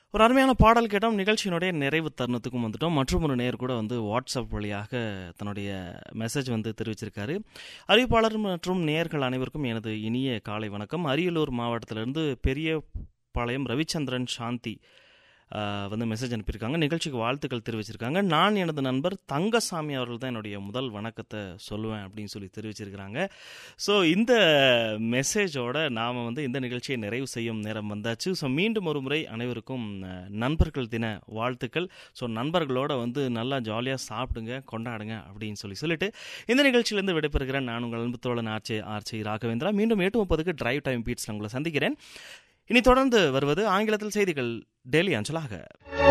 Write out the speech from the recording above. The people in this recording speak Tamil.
ஒரு அருமையான பாடல் கேட்டோம் நிகழ்ச்சியினுடைய நிறைவு தருணத்துக்கும் வந்துட்டோம் மற்றும் ஒரு நேர் கூட வந்து வாட்ஸ்அப் வழியாக தன்னுடைய மெசேஜ் வந்து தெரிவிச்சிருக்காரு அறிவிப்பாளர் மற்றும் நேயர்கள் அனைவருக்கும் எனது இனிய காலை வணக்கம் அரியலூர் மாவட்டத்திலிருந்து பெரிய பாளையம் ரவிச்சந்திரன் சாந்தி ஆஹ், வந்து மெசேஜ் அனுப்பியிருக்காங்க நிகழ்ச்சிக்கு வாழ்த்துக்கள் தெரிவிச்சிருக்காங்க நான் எனது நண்பர் தங்கசாமி அவர்கள் தான் என்னுடைய முதல் வணக்கத்தை சொல்லுவேன் அப்படின்னு சொல்லி தெரிவிச்சிருக்கிறாங்க ஸோ இந்த மெசேஜோட நாம் வந்து இந்த நிகழ்ச்சியை நிறைவு செய்யும் நேரம் வந்தாச்சு ஸோ மீண்டும் ஒரு முறை அனைவருக்கும் அஹ், நண்பர்கள் தின வாழ்த்துக்கள் ஸோ நண்பர்களோட வந்து நல்லா ஜாலியாக சாப்பிடுங்க கொண்டாடுங்க அப்படின்னு சொல்லி சொல்லிட்டு இந்த நிகழ்ச்சியிலேருந்து விடைபெறுகிறேன் நான் உங்கள் அன்பு தோழன் ஆர்ச்சி ஆர்ச்சி ராகவேந்திரா மீண்டும் எட்டு முப்பதுக்கு டிரைவ் டைம் பீட்ஸில் உங்களை சந்திக்கிறேன் இனி தொடர்ந்து வருவது ஆங்கிலத்தில் செய்திகள் டெல்லி அஞ்சலாக